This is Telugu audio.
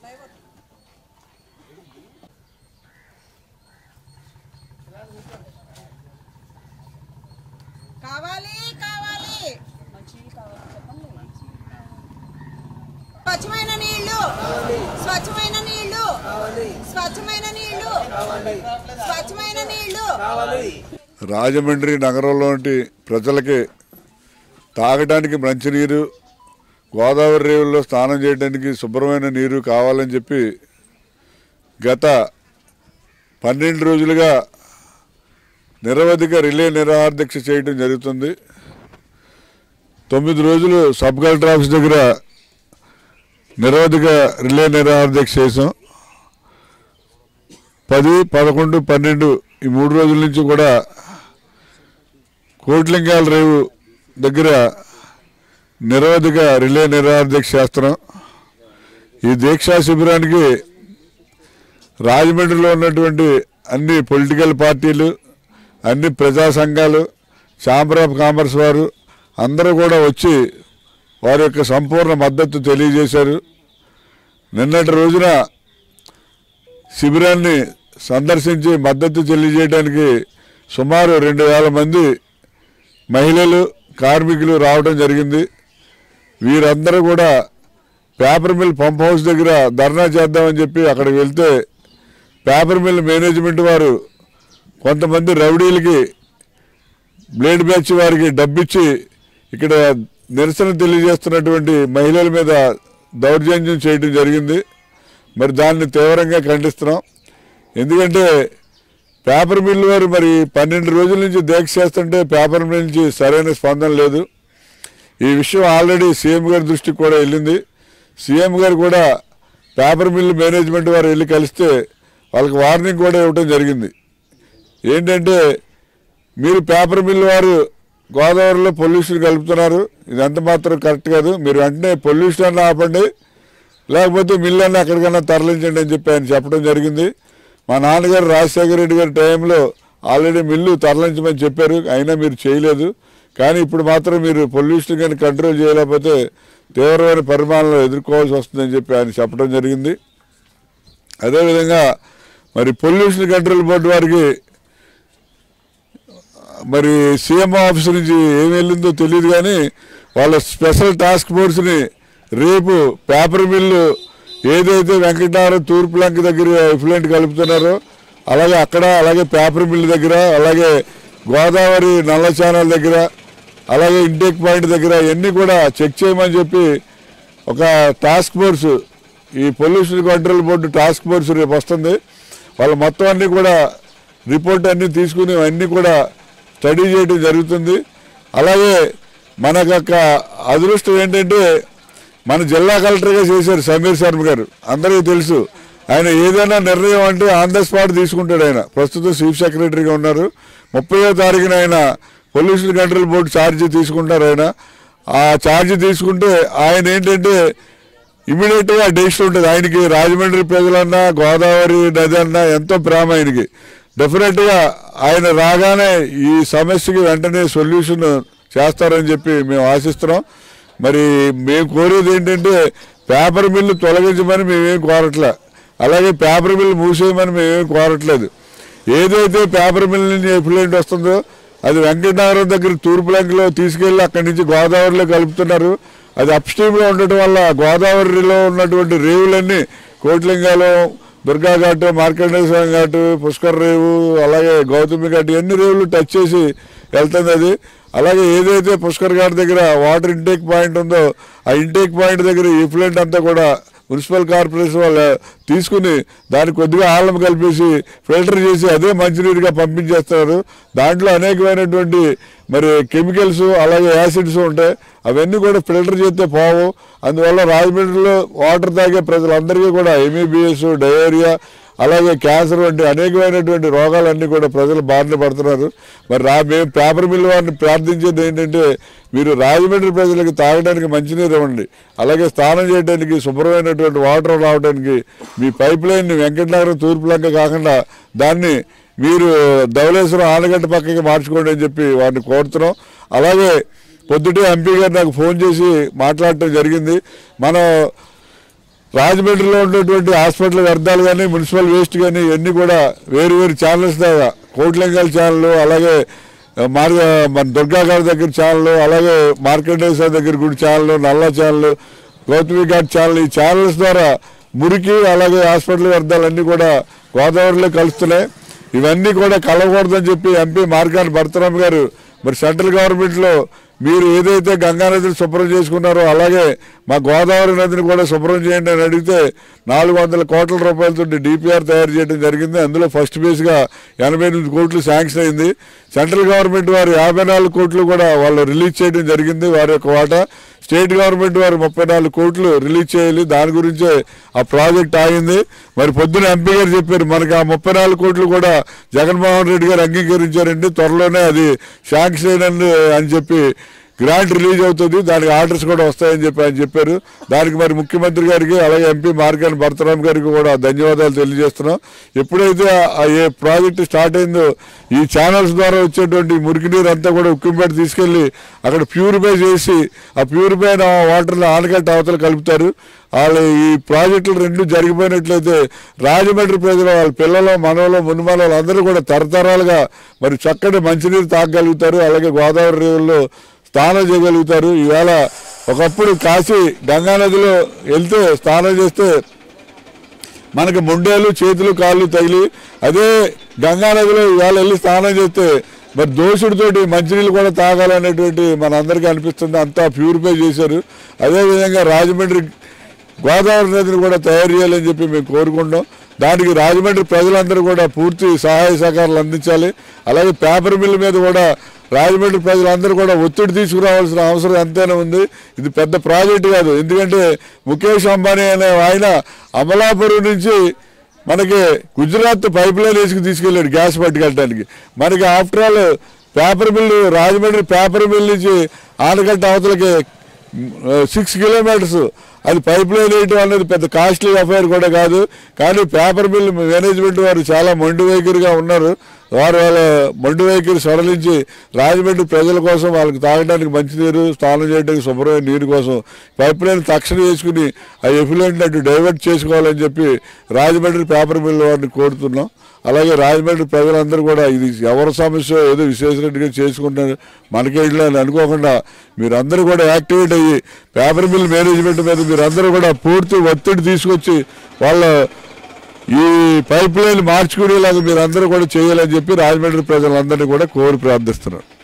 కావాలి కావాలి స్వచ్ఛమైన నీళ్లు స్వచ్ఛమైన నీళ్లు స్వచ్ఛమైన నీళ్లు స్వచ్ఛమైన నీళ్లు రాజమండ్రి నగరంలోని ప్రజలకి తాగడానికి మంచినీరు గోదావరి రేవుల్లో స్నానం చేయడానికి శుభ్రమైన నీరు కావాలని చెప్పి గత పన్నెండు రోజులుగా నిరవధిక రిలే నిరాహారదీక్ష చేయడం జరుగుతుంది తొమ్మిది రోజులు సబ్ కలెక్టర్ ఆఫీస్ దగ్గర నిరవధిక రిలే నిరాహారదీక్ష చేసాం పది పదకొండు పన్నెండు ఈ మూడు రోజుల నుంచి కూడా కోట్లింగాల రేవు దగ్గర నిరవధిక రిలే నిరాహారదీక్ష చేస్తున్నాం ఈ దీక్షా శిబిరానికి రాజమండ్రిలో ఉన్నటువంటి అన్ని పొలిటికల్ పార్టీలు అన్ని ప్రజా సంఘాలు ఛాంబర్ ఆఫ్ కామర్స్ వారు అందరూ కూడా వచ్చి వారి యొక్క సంపూర్ణ మద్దతు తెలియజేశారు నిన్నటి రోజున శిబిరాన్ని సందర్శించి మద్దతు తెలియజేయడానికి సుమారు రెండు వేల మంది మహిళలు కార్మికులు రావడం జరిగింది వీరందరూ కూడా పేపర్ మిల్ పంప్ హౌస్ దగ్గర ధర్నా చేద్దామని చెప్పి అక్కడికి వెళ్తే పేపర్ మిల్ మేనేజ్మెంట్ వారు కొంతమంది రౌడీలకి బ్లేడ్ బ్యాచ్ వారికి డబ్బిచ్చి ఇక్కడ నిరసన తెలియజేస్తున్నటువంటి మహిళల మీద దౌర్జన్యం చేయడం జరిగింది మరి దాన్ని తీవ్రంగా ఖండిస్తున్నాం ఎందుకంటే పేపర్ మిల్ వారు మరి పన్నెండు రోజుల నుంచి దీక్ష చేస్తుంటే పేపర్ మిల్ నుంచి సరైన స్పందన లేదు ఈ విషయం ఆల్రెడీ సీఎం గారి దృష్టికి కూడా వెళ్ళింది సీఎం గారు కూడా పేపర్ మిల్ మేనేజ్మెంట్ వారు వెళ్ళి కలిస్తే వాళ్ళకి వార్నింగ్ కూడా ఇవ్వడం జరిగింది ఏంటంటే మీరు పేపర్ మిల్ వారు గోదావరిలో పొల్యూషన్ కలుపుతున్నారు ఇదంతా మాత్రం కరెక్ట్ కాదు మీరు వెంటనే పొల్యూషన్ అన్న ఆపండి లేకపోతే మిల్ అన్న ఎక్కడికైనా తరలించండి అని చెప్పి ఆయన చెప్పడం జరిగింది మా నాన్నగారు రాజశేఖర రెడ్డి గారి టైంలో ఆల్రెడీ మిల్లు తరలించమని చెప్పారు అయినా మీరు చేయలేదు కానీ ఇప్పుడు మాత్రం మీరు పొల్యూషన్ కానీ కంట్రోల్ చేయలేకపోతే తీవ్రమైన పరిమాణంలో ఎదుర్కోవాల్సి వస్తుందని చెప్పి ఆయన చెప్పడం జరిగింది అదేవిధంగా మరి పొల్యూషన్ కంట్రోల్ బోర్డు వారికి మరి సీఎం ఆఫీస్ నుంచి ఏం వెళ్ళిందో తెలియదు కానీ వాళ్ళ స్పెషల్ టాస్క్ ఫోర్స్ని రేపు పేపర్ మిల్లు ఏదైతే వెంకటనగరం తూర్పు లంక దగ్గర ఎఫ్లెంట్ కలుపుతున్నారో అలాగే అక్కడ అలాగే పేపర్ మిల్ దగ్గర అలాగే గోదావరి నల్ల ఛానల్ దగ్గర అలాగే ఇంటేక్ పాయింట్ దగ్గర ఇవన్నీ కూడా చెక్ చేయమని చెప్పి ఒక టాస్క్ ఫోర్స్ ఈ pollution control board task force రేపు వస్తుంది వాళ్ళు మొత్తం అన్నీ కూడా రిపోర్ట్ అన్నీ తీసుకుని అన్నీ కూడా స్టడీ చేయడం జరుగుతుంది అలాగే మనకు యొక్క అదృష్టం ఏంటంటే మన జిల్లా కలెక్టర్గా చేశారు సమీర్ శర్మ గారు అందరికీ తెలుసు ఆయన ఏదైనా నిర్ణయం అంటే ఆన్ ద స్పాట్ తీసుకుంటాడు ఆయన ప్రస్తుతం చీఫ్ సెక్రటరీగా ఉన్నారు ముప్పయో తారీఖున ఆయన పొల్యూషన్ కంట్రోల్ బోర్డు ఛార్జీ తీసుకుంటారు ఆయన ఆ ఛార్జీ తీసుకుంటే ఆయన ఏంటంటే ఇమీడియట్ గా డెసిషన్ ఉంటుంది ఆయనకి రాజమండ్రి ప్రజలన్నా గోదావరి నది అన్నా ఎంతో ప్రేమ ఆయనకి డెఫినెట్ గా ఆయన రాగానే ఈ సమస్యకి వెంటనే సొల్యూషన్ చేస్తారని చెప్పి మేము ఆశిస్తున్నాం మరి మేము కోరేది ఏంటంటే పేపర్ మిల్లు తొలగించమని మేమేం కోరట్లే అలాగే పేపర్ మిల్లు మూసేయమని మేమేం కోరట్లేదు ఏదైతే పేపర్ మిల్ నుంచి ఎఫ్లెంట్ వస్తుందో అది వెంకటనగరం దగ్గర తూర్పు లంకలో తీసుకెళ్లి అక్కడి నుంచి గోదావరిలో కలుపుతున్నారు అది అప్ స్ట్రీమ్లో ఉండటం వల్ల గోదావరిలో ఉన్నటువంటి రేవులన్నీ కోట్లింగాలు దుర్గా ఘాట్ మార్కండేశ్వరం ఘాట్ పుష్కర్ రేవు అలాగే గౌతమి ఘాట్ ఎన్ని రేవులు టచ్ చేసి వెళ్తుంది అది అలాగే ఏదైతే పుష్కర్ ఘాట్ దగ్గర వాటర్ ఇంటేక్ పాయింట్ ఉందో ఆ ఇంటేక్ పాయింట్ దగ్గర ఇఫ్లెంట్ అంతా కూడా మున్సిపల్ కార్పొరేషన్ వాళ్ళు తీసుకుని దానికి కొద్దిగా ఆలం కలిపేసి ఫిల్టర్ చేసి అదే మంచినీరుగా పంపించేస్తారు దాంట్లో అనేకమైనటువంటి మరి కెమికల్స్ అలాగే యాసిడ్స్ ఉంటాయి అవన్నీ కూడా ఫిల్టర్ చేస్తే పోవు అందువల్ల రాజమండ్రిలో వాటర్ తాగే ప్రజలందరికీ కూడా ఎంఈబిఎస్ డయేరియా అలాగే క్యాన్సర్ వంటి అనేకమైనటువంటి రోగాలన్నీ కూడా ప్రజలు బారిన పడుతున్నారు మరి రా మేము పేపర్ మిల్ వారిని ప్రార్థించేది ఏంటంటే మీరు రాజమండ్రి ప్రజలకు తాగడానికి మంచినీరు ఇవ్వండి అలాగే స్నానం చేయడానికి శుభ్రమైనటువంటి వాటర్ రావడానికి మీ పైప్ లైన్ వెంకటనగరం తూర్పు లంక కాకుండా దాన్ని మీరు ధవళేశ్వరం ఆనగడ్డ పక్కకి మార్చుకోండి అని చెప్పి వారిని కోరుతున్నాం అలాగే పొద్దుటే ఎంపీ గారు నాకు ఫోన్ చేసి మాట్లాడటం జరిగింది మనం రాజమండ్రిలో ఉన్నటువంటి హాస్పిటల్ వ్యర్థాలు కానీ మున్సిపల్ వేస్ట్ కానీ ఇవన్నీ కూడా వేరు వేరు ఛానల్స్ ద్వారా కోట్లింగాల ఛానల్ అలాగే ఆ, మార్గ మన దుర్గా గారి దగ్గర ఛానల్ అలాగే మార్కండేశ్వర దగ్గర గుడి ఛానల్ నల్ల ఛానల్ గౌతమి ఘాట్ ఛానల్ ఈ ఛానల్స్ ద్వారా మురికి అలాగే హాస్పిటల్ వ్యర్థాలన్నీ కూడా గోదావరిలో కలుస్తున్నాయి ఇవన్నీ కూడా కలవకూడదని చెప్పి ఎంపీ మార్గాని భరతరామ్ గారు మరి సెంట్రల్ గవర్నమెంట్లో మీరు ఏదైతే గంగా నదిని శుభ్రం చేసుకున్నారో అలాగే మా గోదావరి నదిని కూడా శుభ్రం చేయండి అని అడిగితే నాలుగు వందల కోట్ల రూపాయలతో డిపిఆర్ తయారు చేయడం జరిగింది అందులో ఫస్ట్ బేస్గా ఎనభై ఎనిమిది కోట్లు శాంక్షన్ అయింది సెంట్రల్ గవర్నమెంట్ వారు యాభై నాలుగు కోట్లు కూడా వాళ్ళు రిలీజ్ చేయడం జరిగింది వారి యొక్క వాటా స్టేట్ గవర్నమెంట్ వారు ముప్పై నాలుగు కోట్లు రిలీజ్ చేయాలి దాని గురించే ఆ ప్రాజెక్ట్ ఆగింది మరి పొద్దున ఎంపీ గారు చెప్పారు మనకి ఆ ముప్పై నాలుగు కోట్లు కూడా జగన్మోహన్ రెడ్డి గారు అంగీకరించారండి త్వరలోనే అది శాంక్షన్ అయిన అని చెప్పి గ్రాంట్ రిలీజ్ అవుతుంది దానికి ఆర్డర్స్ కూడా వస్తాయని చెప్పి ఆయన చెప్పారు దానికి మరి ముఖ్యమంత్రి గారికి అలాగే ఎంపీ మార్గాన్ భరతరామ్ గారికి కూడా ధన్యవాదాలు తెలియజేస్తున్నాం ఎప్పుడైతే ఆ ఏ ప్రాజెక్ట్ స్టార్ట్ అయిందో ఈ ఛానల్స్ ద్వారా వచ్చేటువంటి మురికి నీరు అంతా కూడా ఉక్కింపేట తీసుకెళ్లి అక్కడ ప్యూరిఫై చేసి ఆ ప్యూరిఫై అయిన వాటర్ని ఆనకట్ట అవతల కలుపుతారు వాళ్ళు ఈ ప్రాజెక్టులు రెండు జరిగిపోయినట్లయితే రాజమండ్రి ప్రజలు వాళ్ళ పిల్లలు మనవలు మున్మనలు అందరూ కూడా తరతరాలుగా మరి చక్కటి మంచినీరు తాగగలుగుతారు అలాగే గోదావరి రివర్లో స్నానం చేయగలుగుతారు ఈవేళ ఒకప్పుడు కాశీ గంగా నదిలో వెళ్తే స్నానం చేస్తే మనకి ముండేలు చేతులు కాళ్ళు తగిలి అదే గంగా నదిలో ఇవాళ వెళ్ళి స్నానం చేస్తే మరి దోషుడితోటి మంచినీళ్ళు కూడా తాగాలనేటువంటి మన అందరికీ అనిపిస్తుంది అంతా ప్యూరిఫై చేశారు అదేవిధంగా రాజమండ్రి గోదావరి నదిని కూడా తయారు చేయాలని చెప్పి మేము కోరుకుంటాం దానికి రాజమండ్రి ప్రజలందరూ కూడా పూర్తి సహాయ సహకారాలు అందించాలి అలాగే పేపర్ మిల్ మీద కూడా రాజమండ్రి ప్రజలందరూ కూడా ఒత్తిడి తీసుకురావాల్సిన అవసరం ఎంతైనా ఉంది ఇది పెద్ద ప్రాజెక్టు కాదు ఎందుకంటే ముఖేష్ అంబానీ అనే ఆయన అమలాపురం నుంచి మనకి గుజరాత్ పైప్ లైన్ వేసుకు తీసుకెళ్ళాడు గ్యాస్ పట్టుకెళ్ళడానికి మనకి after all paper mill Rajahmundry paper mill నుంచి ఆనకట్ట అవతలకి సిక్స్ కిలోమీటర్స్ అది పైప్ లైన్ వేయటం అనేది పెద్ద కాస్ట్లీ అఫైర్ కూడా కాదు కానీ పేపర్ మిల్ మేనేజ్మెంట్ వారు చాలా మొండి వైఖరిగా ఉన్నారు వారు వాళ్ళ మొండి వైఖరి సడలించి రాజమండ్రి ప్రజల కోసం వాళ్ళకి తాగడానికి మంచినీరు స్నానం చేయడానికి శుభ్రమైన నీరు కోసం పైప్ లైన్ తక్షణం వేసుకుని ఆ ఎఫిలెంట్ అటు డైవర్ట్ చేసుకోవాలని చెప్పి రాజమండ్రి పేపర్ మిల్ వారిని కోరుతున్నాం అలాగే రాజమండ్రి ప్రజలందరూ కూడా ఇది ఎవరి సమస్య ఏదో విశేషరెడ్డిగా చేసుకుంటారు మనకే ఇట్లా అని అనుకోకుండా మీరందరూ కూడా యాక్టివేట్ అయ్యి పేపర్ మిల్ మేనేజ్మెంట్ మీద మీరందరూ కూడా పూర్తి ఒత్తిడి తీసుకొచ్చి వాళ్ళ ఈ పైప్ లైన్ మార్చుకునేలాగా మీరందరూ కూడా చేయాలని చెప్పి రాజమండ్రి ప్రజలందరినీ కూడా కోరి ప్రార్థిస్తున్నారు